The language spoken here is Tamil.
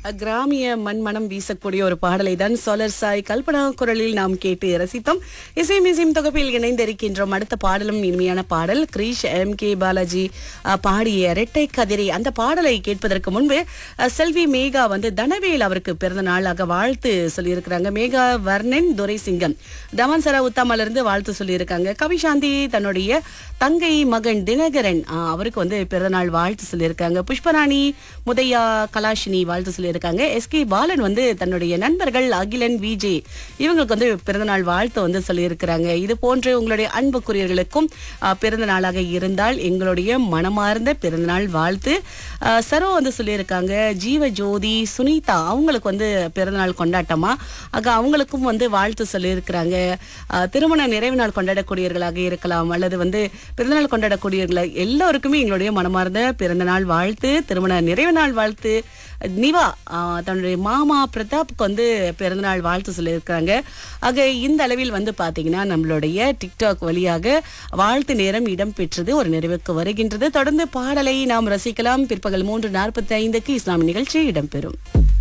கிராமிய மண்மனம் வீசக்கூடிய ஒரு பாடலை தான் சோலர் சாய் கல்பனா குரலில் நாம் கேட்டு ரசித்தோம் இசை மிசிம் தொகுப்பில் இணைந்திருக்கின்றோம் அடுத்த பாடலும் இனிமையான பாடல் கிரீஷ் எம் கே பாலாஜி அஹ், பாடிய இரட்டை கதிரை அந்த பாடலை கேட்பதற்கு முன்பு அஹ், செல்வி மேகா வந்து தனவேல் அவருக்கு பிறந்த நாளாக வாழ்த்து சொல்லியிருக்கிறாங்க மேகா வர்ணன் துரைசிங்கம் தமன் சரா உத்தாமல இருந்து வாழ்த்து சொல்லியிருக்காங்க கவிசாந்தி தன்னுடைய தங்கை மகன் தினகரன் அஹ், அவருக்கு வந்து பிறந்தநாள் வாழ்த்து சொல்லியிருக்காங்க புஷ்பராணி முதையா கலாஷினி வாழ்த்து சொல்லியிருக்காங்க எஸ்கே பாலன் வந்து தன்னுடைய நண்பர்கள் அகிலன் விஜே இவங்களுக்கு வந்து பிறந்தநாள் வாழ்த்து வந்து சொல்லியிருக்கிறாங்க இது போன்று உங்களுடைய அன்புக்குரியவர்களுக்கும் அஹ், பிறந்த நாளாக இருந்தால் எங்களுடைய மனமார்ந்த பிறந்தநாள் வாழ்த்து அஹ், சரோ வந்து சொல்லியிருக்காங்க ஜீவ ஜோதி சுனிதா அவங்களுக்கு வந்து பிறந்தநாள் கொண்டாட்டமா ஆக அவங்களுக்கும் வந்து வாழ்த்து சொல்லியிருக்கிறாங்க அஹ், திருமண நிறைவு நாள் கொண்டாடக்கூடியவர்களாக இருக்கலாம் அல்லது வந்து பிறந்தநாள் கொண்டாடக்கூடியவர்கள் எல்லோருக்குமே எங்களுடைய மனமார்ந்த பிறந்தநாள் வாழ்த்து திருமண நிறைவு நாள் வாழ்த்து நிவா ஆஹ், தன்னுடைய மாமா பிரதாப்புக்கு வந்து பிறந்தநாள் வாழ்த்து சொல்லியிருக்காங்க ஆக இந்த அளவில் வந்து பாத்தீங்கன்னா நம்மளுடைய டிக்டாக் வழியாக வாழ்த்து நேரம் இடம்பெற்றது ஒரு நிறைவுக்கு வருகின்றது தொடர்ந்து பாடலை நாம் ரசிக்கலாம் பிற்பகல் மூன்று நாற்பத்தி ஐந்துக்கு இஸ்லாமிய நிகழ்ச்சி இடம்பெறும்